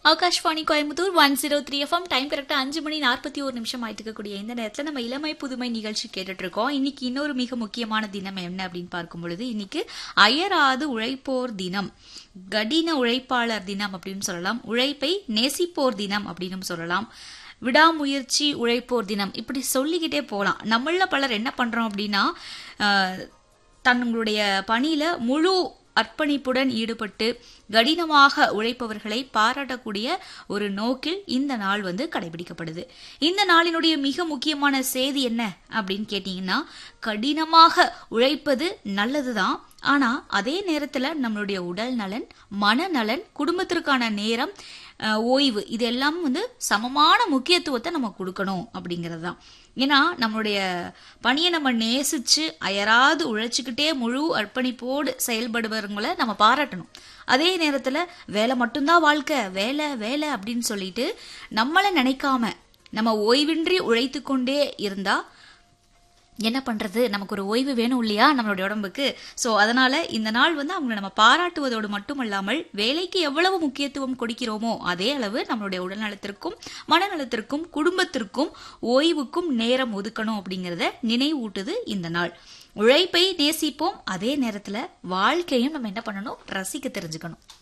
Akashvani Coimbatore one zero three FM time கரெக்டா அஞ்சு மணி நாற்பத்தி ஒரு நிமிஷம் ஆயிட்டு இருக்கக்கூடிய இந்த நேரத்துல நம்ம இளமை புதுமை நிகழ்ச்சி கேட்டுட்டு இருக்கோம் இன்னைக்கு இன்னொரு மிக முக்கியமான தினம் என்ன அப்படின்னு பார்க்கும் பொழுது இன்னைக்கு அயராது உழைப்போர் தினம் கடின உழைப்பாளர் தினம் அப்படின்னு சொல்லலாம் உழைப்பை நேசிப்போர் தினம் அப்படின்னு சொல்லலாம் விடாமுயற்சி உழைப்போர் தினம் இப்படி சொல்லிக்கிட்டே போகலாம் நம்மள பலர் என்ன பண்றோம் அப்படின்னா ஆஹ், தங்களுடைய பணியில முழு அர்ப்பணிப்புடன் ஈடுபட்டு கடினமாக உழைப்பவர்களை பாராட்டக்கூடிய ஒரு நோக்கில் இந்த நாள் வந்து கடைபிடிக்கப்படுது இந்த நாளினுடைய மிக முக்கியமான செய்தி என்ன அப்படின்னு கேட்டீங்கன்னா கடினமாக உழைப்பது நல்லதுதான் ஆனா அதே நேரத்துல நம்மளுடைய உடல் நலன் மனநலன் குடும்பத்திற்கான நேரம் அஹ், ஓய்வு இது எல்லாம் வந்து சமமான முக்கியத்துவத்தை நம்ம கொடுக்கணும் அப்படிங்கிறது தான் ஏன்னா நம்மளுடைய பணியை நம்ம நேசிச்சு அயராது உழைச்சிக்கிட்டே முழு அர்ப்பணிப்போடு செயல்படுபவங்களை நம்ம பாராட்டணும் அதே நேரத்துல வேலை மட்டும்தான் வாழ்க்கை வேலை வேலை அப்படின்னு சொல்லிட்டு நம்மளை நினைக்காம நம்ம ஓய்வின்றி உழைத்து கொண்டே இருந்தா என்ன பண்றது நமக்கு ஒரு ஓய்வு வேணும் இல்லையா நம்மளுடைய உடம்புக்கு சோ அதனால இந்த நாள் வந்து அவங்களை நம்ம பாராட்டுவதோடு மட்டுமல்லாமல் வேலைக்கு எவ்வளவு முக்கியத்துவம் கொடுக்கிறோமோ அதே அளவு நம்மளுடைய உடல்நலத்திற்கும் மனநலத்திற்கும் குடும்பத்திற்கும் ஓய்வுக்கும் நேரம் ஒதுக்கணும் அப்படிங்கறத நினைவூட்டுது இந்த நாள் உழைப்பை நேசிப்போம் அதே நேரத்துல வாழ்க்கையும் நம்ம என்ன பண்ணணும் ரசிக்க தெரிஞ்சுக்கணும்